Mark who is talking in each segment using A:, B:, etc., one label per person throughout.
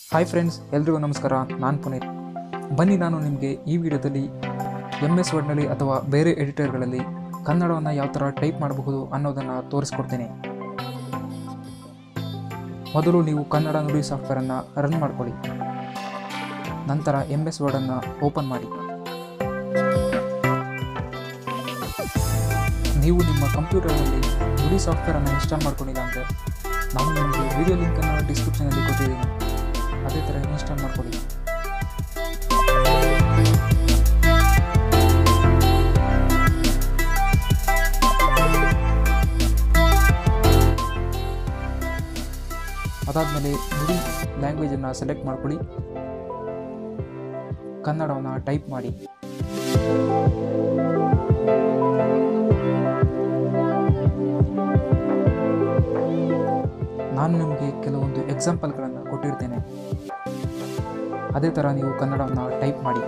A: hi friends ಎಲ್ರಿಗೂ ನಮಸ್ಕಾರ ನಾನು ಪುನೀತ್ ಬನ್ನಿ ನಾನು ನಿಮಗೆ ಈ ವಿಡಿಯೋದಲ್ಲಿ ಎಮ್ ಎಸ್ ವರ್ಡ್ನಲ್ಲಿ ಅಥವಾ ಬೇರೆ ಎಡಿಟರ್ಗಳಲ್ಲಿ ಕನ್ನಡವನ್ನು ಯಾವ ಥರ ಟೈಪ್ ಮಾಡಬಹುದು ಅನ್ನೋದನ್ನು ತೋರಿಸ್ಕೊಡ್ತೀನಿ ಮೊದಲು ನೀವು ಕನ್ನಡ ನುಡಿ ಸಾಫ್ಟ್ವೇರನ್ನು ರನ್ ಮಾಡ್ಕೊಳ್ಳಿ ನಂತರ ಎಮ್ ಎಸ್ ವರ್ಡನ್ನು ಓಪನ್ ಮಾಡಿ ನೀವು ನಿಮ್ಮ ಕಂಪ್ಯೂಟರಲ್ಲಿ ನುಡಿ ಸಾಫ್ಟ್ವೇರನ್ನು ಇನ್ಸ್ಟಾಲ್ ಮಾಡ್ಕೊಂಡಿಲ್ಲ ಅಂದರೆ ನಾನು ನಿಮಗೆ ವಿಡಿಯೋ ಲಿಂಕನ್ನು ಡಿಸ್ಕ್ರಿಪ್ಷನಲ್ಲಿ ಕೊಟ್ಟಿದ್ದೀನಿ ಅದೇ ಥರ ಇನ್ಸ್ಟಾಲ್ ಮಾಡ್ಕೊಳ್ಳಿ ಅದಾದಮೇಲೆ ನುಡಿ ಲ್ಯಾಂಗ್ವೇಜನ್ನು ಸೆಲೆಕ್ಟ್ ಮಾಡ್ಕೊಳ್ಳಿ ಕನ್ನಡವನ್ನು ಟೈಪ್ ಮಾಡಿ ನಾನು ನಿಮಗೆ ಕೆಲವೊಂದು ಎಕ್ಸಾಂಪಲ್ಗಳನ್ನು ಕೊಟ್ಟಿರ್ತೇನೆ ಅದೇ ಥರ ನೀವು ಕನ್ನಡವನ್ನು ಟೈಪ್ ಮಾಡಿ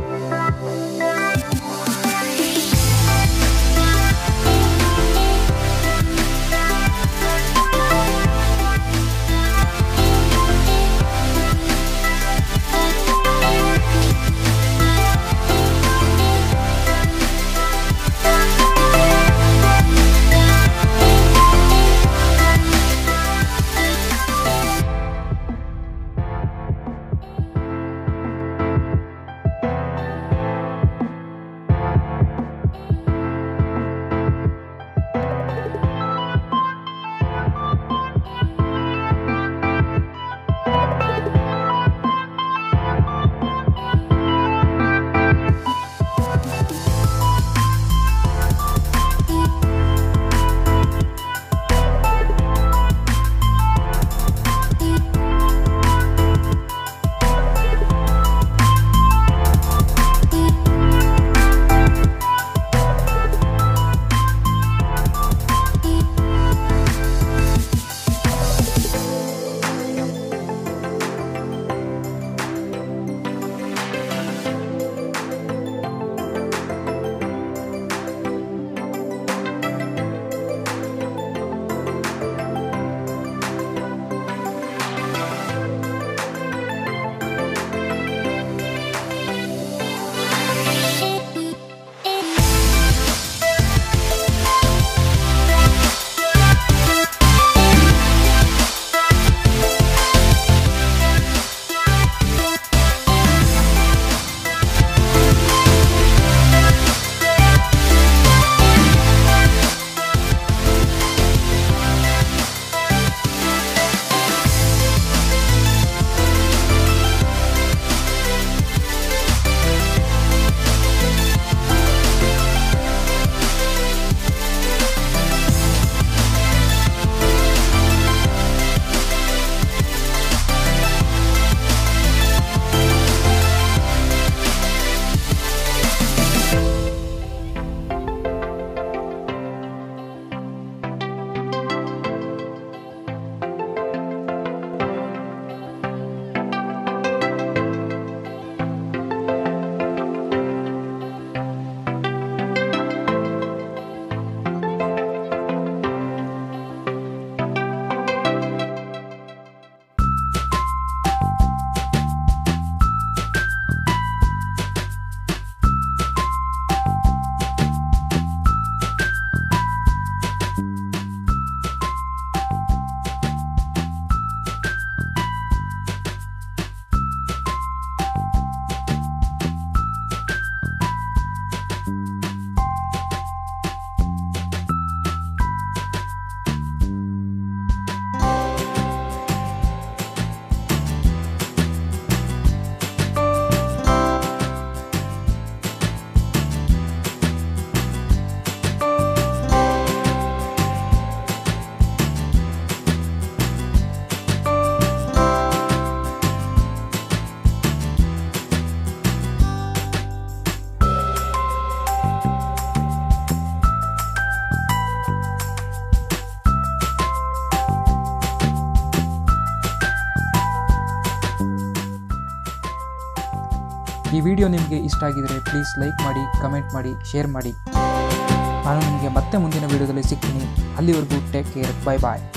A: ಈ ವಿಡಿಯೋ ನಿಮಗೆ ಇಷ್ಟ ಆಗಿದರೆ ಪ್ಲೀಸ್ ಲೈಕ್ ಮಾಡಿ ಕಮೆಂಟ್ ಮಾಡಿ ಶೇರ್ ಮಾಡಿ ನಾನು ನಿಮಗೆ ಮತ್ತೆ ಮುಂದಿನ ವಿಡಿಯೋದಲ್ಲಿ ಸಿಗ್ತೀನಿ ಅಲ್ಲಿವರೆಗೂ ಟೇಕ್ ಕೇರ್ ಬೈ ಬಾಯ್